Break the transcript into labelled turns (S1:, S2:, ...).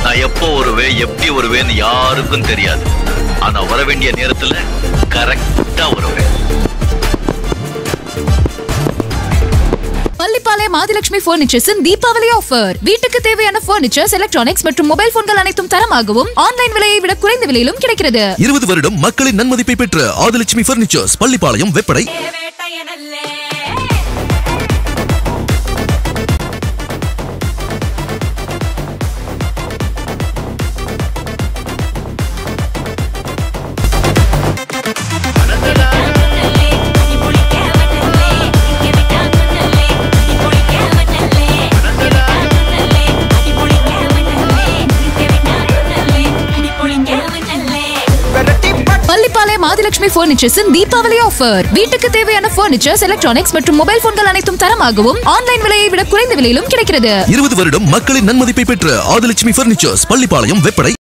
S1: நான் எப்போ வருவேன் எப்படி வருவேன்னு யாருக்கும் தெரியாது ஆனா வர வேண்டிய நேரத்துல கரெக்டா வருவேன்
S2: பள்ளிப்பாளையம் ஆதிலட்சுமி பர்னிச்சர்ஸின் தீபாவளி ஆஃபர் வீட்டுக்கு தேவையான பர்னிச்சர்ஸ் எலக்ட்ரானிக்ஸ் மற்றும் மொபைல் போன்கள் அனைத்தும் தரமாகவும் ஆன்லைன் விலையை விட குறைந்த விலையிலும் கிடைக்கிறது
S3: இருபது வருடம் மக்களின் நன்மதிப்பை பெற்ற ஆதிலட்சுமி பர்னிச்சர்ஸ் பள்ளிப்பாளையம் வெப்படை
S4: வேட்டையனல்லே
S2: பள்ளிப்பாளையம் ஆதிலட்சுமி பர்னிச்சர்ஸின் தீபாவளி ஆஃபர் வீட்டுக்கு தேவையான பர்னிச்சர்ஸ் எலக்ட்ரானிக்ஸ் மற்றும் மொபைல் போன்கள் அனைத்தும் தரமாகவும் ஆன்லைன் விலையை விட குறைந்த விலையிலும் கிடைக்கிறது
S3: இருபது வருடம் மக்களின் நன்மதிப்பை பெற்ற ஆதிலட்சுமி பர்னிச்சர்ஸ் பள்ளிப்பாளையம் வெப்படை